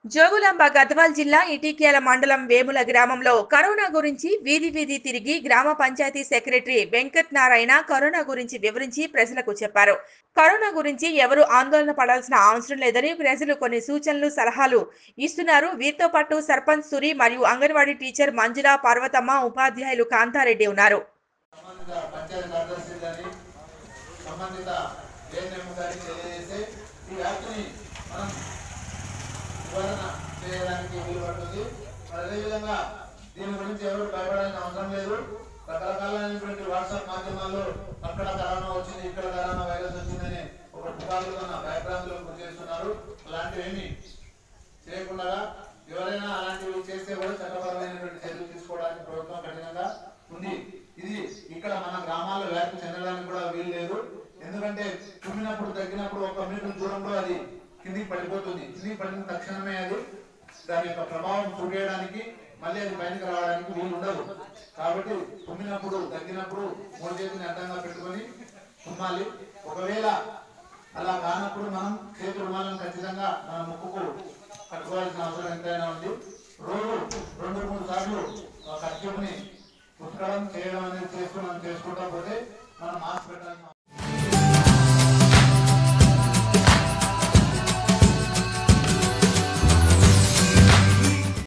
జోగులాంబ గద్వాల్ జిల్లా ఇటీక్యాల మండలం వేముల గ్రామంలో కరోనా గురించి వీధి వీధి తిరిగి గ్రామ పంచాయతీ సెక్రటరీ వెంకట్ నారాయణ కరోనా గురించి వివరించి ప్రజలకు చెప్పారు కరోనా గురించి ఎవరు ఆందోళన పడాల్సిన అవసరం లేదని ప్రజలు కొన్ని సూచనలు సలహాలు ఇస్తున్నారు వీరితో పాటు సర్పంచ్ సురి మరియు అంగన్వాడీ టీచర్ మంజుల పార్వతమ్మ ఉపాధ్యాయులు కాంతారెడ్డి ఉన్నారు సంబంధిత పంచాయతీ కార్యదర్శి కానీ సంబంధిత ఏఎన్ఎం గారికి తెలియజేస్తే ఈ వ్యాప్తిని మనం నివారణ చేయడానికి వీలు పడుతుంది మరి అదేవిధంగా దీని గురించి ఎవరు భయపడాల్సిన అవసరం లేదు రకరకాలైనటువంటి వాట్సాప్ మాధ్యమాల్లో అక్కడ కరోనా వచ్చింది ఇక్కడ కరోనా వైరస్ వచ్చిందని ఒక పుకార్లు కన్నా భయభ్రాంతులకు గురి చేస్తున్నారు అలాంటివి ఏమి చేయకుండా ఎవరైనా అలాంటివి చేస్తే కూడా చట్టపరమైనటువంటి చర్యలు తీసుకోవడానికి ప్రభుత్వం కఠినంగా ఉంది ఇది ఇక్కడ మన గ్రామాల్లో వ్యాప్తి చెందడానికి కూడా వీలు లేదు ఎందుకంటే తుమ్మినప్పుడు తగ్గినప్పుడు ఒక మీటర్ దూరంలో అది కిందికి పడిపోతుంది కిందికి పడిన తక్షణమే అది దాని యొక్క ప్రభావం చూపేయడానికి మళ్ళీ అది బయటకు రావడానికి వీలు ఉండదు కాబట్టి తుమ్మినప్పుడు తగ్గినప్పుడు మూడు చేతిని అడ్డంగా పెట్టుకొని తుమ్మాలి ఒకవేళ అలా కానప్పుడు మనం చేతి రుమాలను ఖచ్చితంగా మన ముక్కుకు కట్టుకోవాల్సిన అవసరం ఎంతైనా ఉంది రోజు రెండు మూడు సార్లు ఆ కర్చీఫ్ని ఉతకడం చేయడం అనేది చేస్తూ మనం చేసుకుంటా పోతే మనం మాస్క్ పెట్టాల్సిన